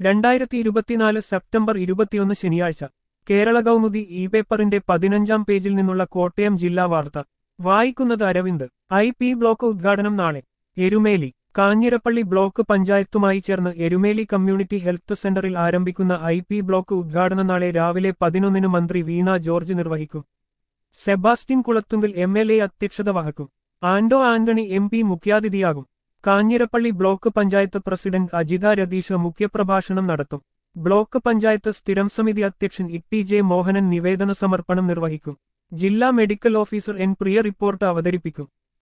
രണ്ടായിരത്തി ഇരുപത്തിനാല് സെപ്റ്റംബർ ഇരുപത്തിയൊന്ന് ശനിയാഴ്ച കേരള കൗമുദി ഇ പേപ്പറിന്റെ പതിനഞ്ചാം പേജിൽ നിന്നുള്ള കോട്ടയം ജില്ലാ വാർത്ത വായിക്കുന്നത് അരവിന്ദ് ഐ പി ബ്ലോക്ക് ഉദ്ഘാടനം നാളെ എരുമേലി കാഞ്ഞിരപ്പള്ളി ബ്ലോക്ക് പഞ്ചായത്തുമായി ചേർന്ന് എരുമേലി കമ്മ്യൂണിറ്റി ഹെൽത്ത് സെന്ററിൽ ആരംഭിക്കുന്ന ഐ പി ബ്ലോക്ക് ഉദ്ഘാടനം നാളെ രാവിലെ പതിനൊന്നിന് മന്ത്രി വീണ ജോർജ് നിർവഹിക്കും Sebastian Kulathunkal M L A അധ്യക്ഷത വഹിക്കും ആന്റോ ആന്റണി എം പി മുഖ്യാതിഥിയാകും കാഞ്ഞിരപ്പള്ളി ബ്ലോക്ക് പഞ്ചായത്ത് പ്രസിഡന്റ് അജിത രതീഷ് മുഖ്യപ്രഭാഷണം നടത്തും ബ്ലോക്ക് പഞ്ചായത്ത് സ്ഥിരം സമിതി അധ്യക്ഷൻ ഇ ജെ മോഹനൻ നിവേദന സമർപ്പണം നിർവഹിക്കും ജില്ലാ medical officer N Priya report അവതരിപ്പിക്കും